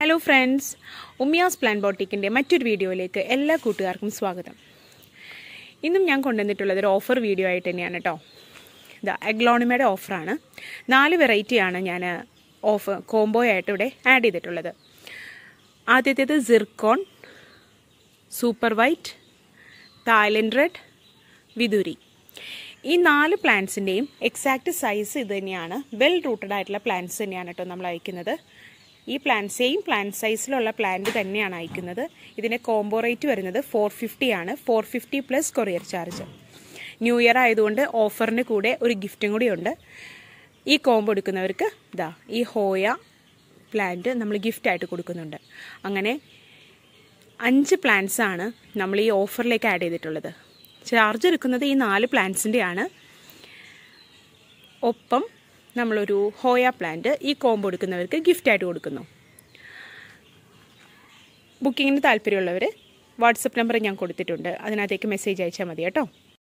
hello friends Ummiya's plan ബോട്ടിക്കിൻ്റെ മറ്റൊരു വീഡിയോയിലേക്ക് എല്ലാ കൂട്ടുകാർക്കും സ്വാഗതം ഇന്നും ഞാൻ കൊണ്ടുവന്നിട്ടുള്ളത് ഒരു ഓഫർ വീഡിയോ ആയിട്ട് തന്നെയാണ് കേട്ടോ ഇതാ എഗ്ലോണിമയുടെ ഓഫറാണ് നാല് വെറൈറ്റിയാണ് ഞാൻ ഓഫർ കോംബോ ആയിട്ട് ഇവിടെ ആഡ് ചെയ്തിട്ടുള്ളത് ആദ്യത്തേത് zircon super white Thailand red വിദുരി ഈ നാല് പ്ലാന്റ്സിൻ്റെയും എക്സാക്റ്റ് സൈസ് ഇത് തന്നെയാണ് വെൽ റൂട്ടഡ് ആയിട്ടുള്ള പ്ലാന്റ്സ് തന്നെയാണ് കേട്ടോ നമ്മൾ അയക്കുന്നത് ഈ പ്ലാൻ സെയിം പ്ലാൻ സൈസിലുള്ള പ്ലാന്റ് തന്നെയാണ് അയക്കുന്നത് ഇതിൻ്റെ കോംബോ റേറ്റ് വരുന്നത് ഫോർ ഫിഫ്റ്റി ആണ് four fifty plus courier charge new year ആയതുകൊണ്ട് ഓഫറിന് കൂടെ ഒരു ഗിഫ്റ്റും കൂടി ഉണ്ട് ഈ കോംബോ എടുക്കുന്നവർക്ക് ഇതാ ഈ ഹോയ പ്ലാന്റ് നമ്മൾ ഗിഫ്റ്റായിട്ട് കൊടുക്കുന്നുണ്ട് അങ്ങനെ അഞ്ച് പ്ലാന്റ്സ് ആണ് നമ്മൾ ഈ ഓഫറിലേക്ക് ആഡ് ചെയ്തിട്ടുള്ളത് ചാർജ് എടുക്കുന്നത് ഈ നാല് പ്ലാന്റ്സിൻ്റെയാണ് ഒപ്പം നമ്മളൊരു ഹോയ പ്ലാന്റ് ഈ കോംബോ എടുക്കുന്നവർക്ക് ഗിഫ്റ്റായിട്ട് കൊടുക്കുന്നു ബുക്കിങ്ങിന് താല്പര്യമുള്ളവർ വാട്സപ്പ് നമ്പർ ഞാൻ കൊടുത്തിട്ടുണ്ട് അതിനകത്തേക്ക് മെസ്സേജ് അയച്ചാൽ മതി കേട്ടോ